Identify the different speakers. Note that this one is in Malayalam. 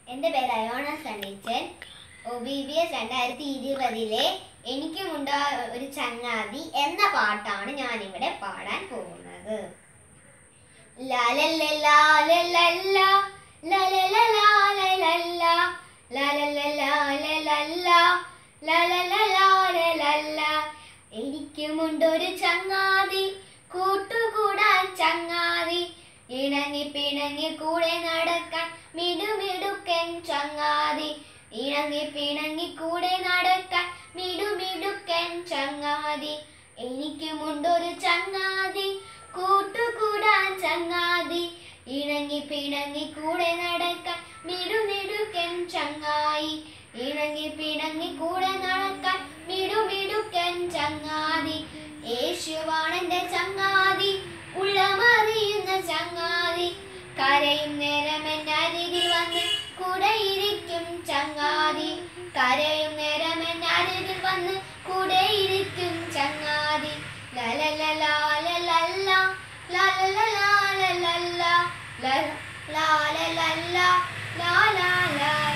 Speaker 1: എൻ്റെ പേര് Ayona Sunnichan O B B S രണ്ടായിരത്തി ഇരുപതിലെ എനിക്കുമുണ്ടോ ഒരു ചങ്ങാതി എന്ന പാട്ടാണ് ഞാനിവിടെ പാടാൻ പോകുന്നത് ലാലല്ലലാലലല്ല, ലലലലാലലല്ല, ലലലലാലലല്ല, ലലലലാലലല്ല. എനിക്കുമുണ്ടൊരു ചങ്ങാതി കൂട്ടുകൂടാൻ ചങ്ങാതി ഇണങ്ങി പിണങ്ങി കൂടെ നടക്കാൻ മിടുമിടുക്കൻ ചങ്ങാതി ഇണങ്ങി പിണങ്ങി കൂടെ നടക്കാൻ മിടുമിടുക്കൻ ചങ്ങാതി എനിക്കുമുണ്ടൊരു ചങ്ങാതി കൂട്ടുകൂടാൻ ചങ്ങാതി ഇണങ്ങി പിണങ്ങി കൂടെ നടക്കാൻ മിടുമിടുക്കൻ ചങ്ങായി ഇണങ്ങി പിണങ്ങി കൂടെ നടക്കാൻ മിടുമിടുക്കൻ ചങ്ങാതി യേശുവാണെന്റെ ചങ്ങാതി ഉള്ളമറിയുന്ന ചങ്ങാതി കരയും നേരം എന്നരികിൽ വന്ന് കൂടെ ഇരിക്കും ചങ്ങാതി കരയും നേരം എന്നരികിൽ വന്ന് കൂടെ ഇരിക്കും ചങ്ങാതി ലലലലാലലല്ല, ലലലലാലലല്ല, ലല- ലാലലല്ല, ലാലാലാല.